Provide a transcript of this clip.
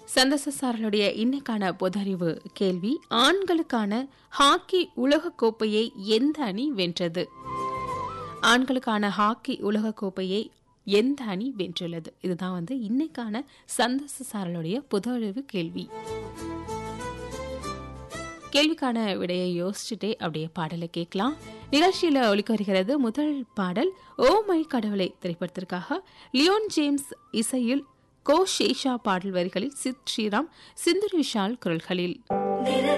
சந்தசசாரலுடைய இன்னைக்கான பொதறிவு கேள்வி ஆண்களுக்கான ஹாக்கி உலகக் கோப்பையை எந்த அணி வென்றது ஆண்களுக்கான ஹாக்கி உலகக் கோப்பையை எந்த அணி வென்றுள்ளது இதுதான் வந்து இன்னைக்கான சந்தசசாரலுடைய பொதறிவு கேள்வி கேள்விக்கான விடையை யோசிச்சுட்டே அப்படியே பாடலை கேட்கலாம் நிகழ்ச்சியில ஒலிக்க வருகிறது முதல் பாடல் ஓ மை கடவுளை திரைப்படத்திற்காக லியோன் ஜேம்ஸ் இசையில் கோ ஷேஷா பாடல் வரிகளில் சித் ஸ்ரீராம் சிந்துரு விஷால் குரல்களில்